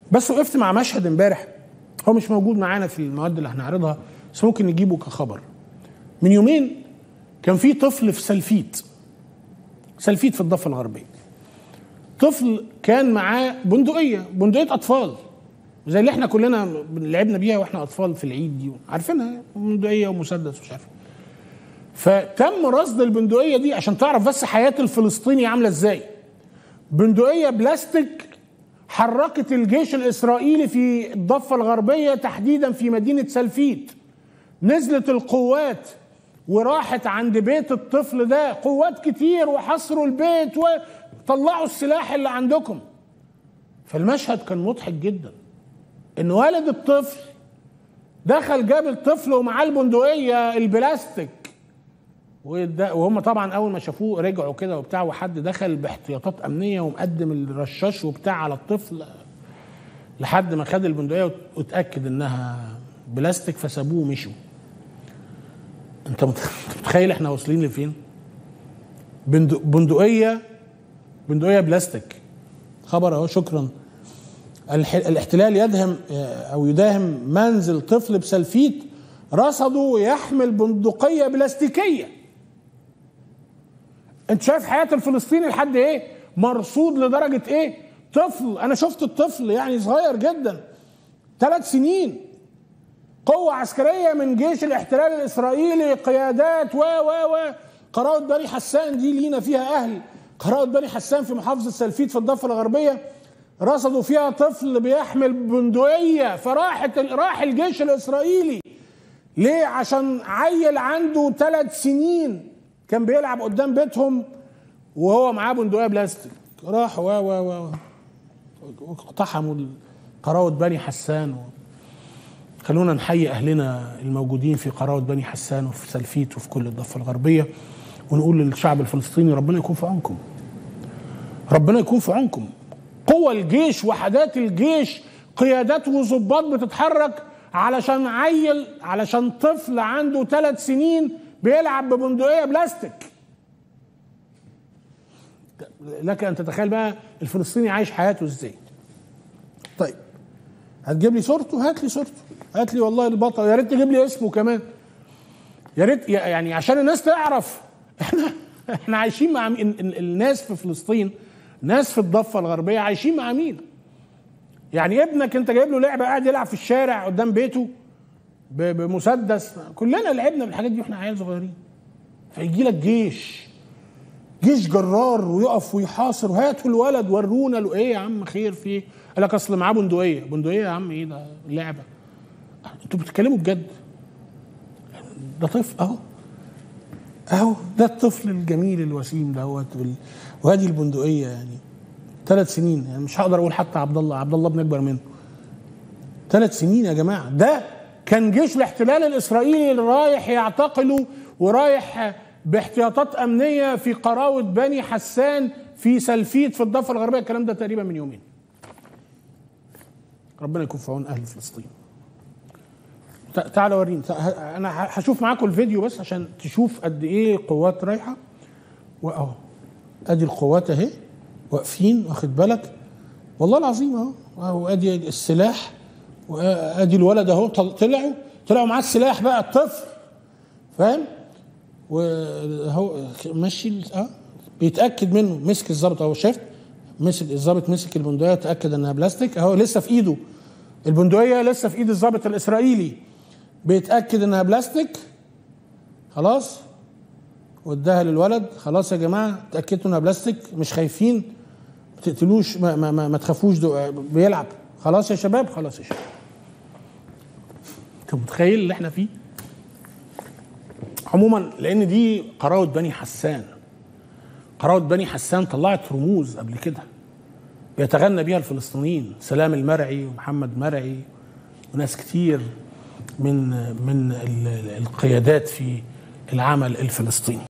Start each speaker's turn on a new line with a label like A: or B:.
A: بس وقفت مع مشهد امبارح هو مش موجود معانا في المواد اللي هنعرضها بس ممكن نجيبه كخبر من يومين كان في طفل في سلفيت سلفيت في الضفه الغربيه طفل كان معاه بندقيه بندقيه اطفال زي اللي احنا كلنا لعبنا بيها واحنا اطفال في العيد دي عارفينها بندقيه ومسدس ومش عارف فتم رصد البندقيه دي عشان تعرف بس حياه الفلسطيني عامله ازاي بندقيه بلاستيك حركت الجيش الاسرائيلي في الضفه الغربيه تحديدا في مدينه سلفيت نزلت القوات وراحت عند بيت الطفل ده قوات كتير وحصروا البيت وطلعوا السلاح اللي عندكم فالمشهد كان مضحك جدا ان والد الطفل دخل جاب الطفل ومعاه البندقيه البلاستيك وهم طبعا اول ما شافوه رجعوا كده وبتاع وحد دخل باحتياطات امنيه ومقدم الرشاش وبتاع على الطفل لحد ما خد البندقيه واتاكد انها بلاستيك فسابوه ومشوا انت متخيل احنا واصلين لفين بندقيه بندقيه بلاستيك خبر اهو شكرا الاحتلال يدهم او يداهم منزل طفل بسلفيت رصدوا يحمل بندقيه بلاستيكيه انت شايف حياه الفلسطيني لحد ايه مرصود لدرجه ايه طفل انا شفت الطفل يعني صغير جدا ثلاث سنين قوة عسكرية من جيش الاحتلال الإسرائيلي قيادات و و و قراءة بني حسان دي لينا فيها أهل قراءة بني حسان في محافظة سلفيت في الضفة الغربية رصدوا فيها طفل بيحمل بندقية فراحت راح الجيش الإسرائيلي ليه؟ عشان عيل عنده ثلاث سنين كان بيلعب قدام بيتهم وهو معاه بندقية بلاستيك راحوا و و و اقتحموا قراءة بني حسان و خلونا نحيي اهلنا الموجودين في قراءة بني حسان وفي سلفيت وفي كل الضفه الغربيه ونقول للشعب الفلسطيني ربنا يكون في عونكم. ربنا يكون في عونكم. قوى الجيش وحدات الجيش قيادات وظباط بتتحرك علشان عيل علشان طفل عنده ثلاث سنين بيلعب ببندقيه بلاستيك. لك ان تتخيل بقى الفلسطيني عايش حياته ازاي. طيب هتجيب لي صورته؟ هات لي صورته. هات لي والله البطل يا ريت تجيب لي اسمه كمان يا ريت يعني عشان الناس تعرف احنا احنا عايشين مع مين الناس في فلسطين ناس في الضفه الغربيه عايشين مع مين يعني ابنك انت جايب له لعبه قاعد يلعب في الشارع قدام بيته بمسدس كلنا لعبنا بالحاجات دي واحنا عيال صغيرين فيجي لك جيش جيش جرار ويقف ويحاصر وهاتوا الولد ورونا له ايه يا عم خير في ايه؟ قال لك اصل معاه بندقيه بندقيه يا عم ايه ده لعبه انتوا بتتكلموا بجد ده طفل اهو اهو ده الطفل الجميل الوسيم دوت وهذه البندقيه يعني ثلاث سنين يعني مش هقدر اقول حتى عبد الله عبد الله بنكبر منه ثلاث سنين يا جماعه ده كان جيش الاحتلال الاسرائيلي اللي رايح يعتقله ورايح باحتياطات امنيه في قراوه بني حسان في سلفيت في الضفه الغربيه الكلام ده تقريبا من يومين ربنا يكون في عون اهل فلسطين تعالى وريني انا هشوف معاكم الفيديو بس عشان تشوف قد ايه قوات رايحه واهو ادي القوات اهي واقفين واخد بالك والله العظيم اهو اهو ادي السلاح وادي الولد اهو طلعوا طلعوا معاه السلاح بقى الطفل فاهم وهو ماشي اه بيتاكد منه مسك الظابط اهو شفت مسك الظابط مسك البندقيه تاكد انها بلاستيك اهو لسه في ايده البندقيه لسه في ايد الظابط الاسرائيلي بيتاكد انها بلاستيك خلاص واداها للولد خلاص يا جماعه اتاكدتوا انها بلاستيك مش خايفين ما تقتلوش ما, ما, ما, ما تخافوش بيلعب خلاص يا شباب خلاص يا شباب انت متخيل اللي احنا فيه عموما لان دي قراءة بني حسان قراءة بني حسان طلعت رموز قبل كده بيتغنى بيها الفلسطينيين سلام المرعي ومحمد مرعي وناس كتير من من القيادات في العمل الفلسطيني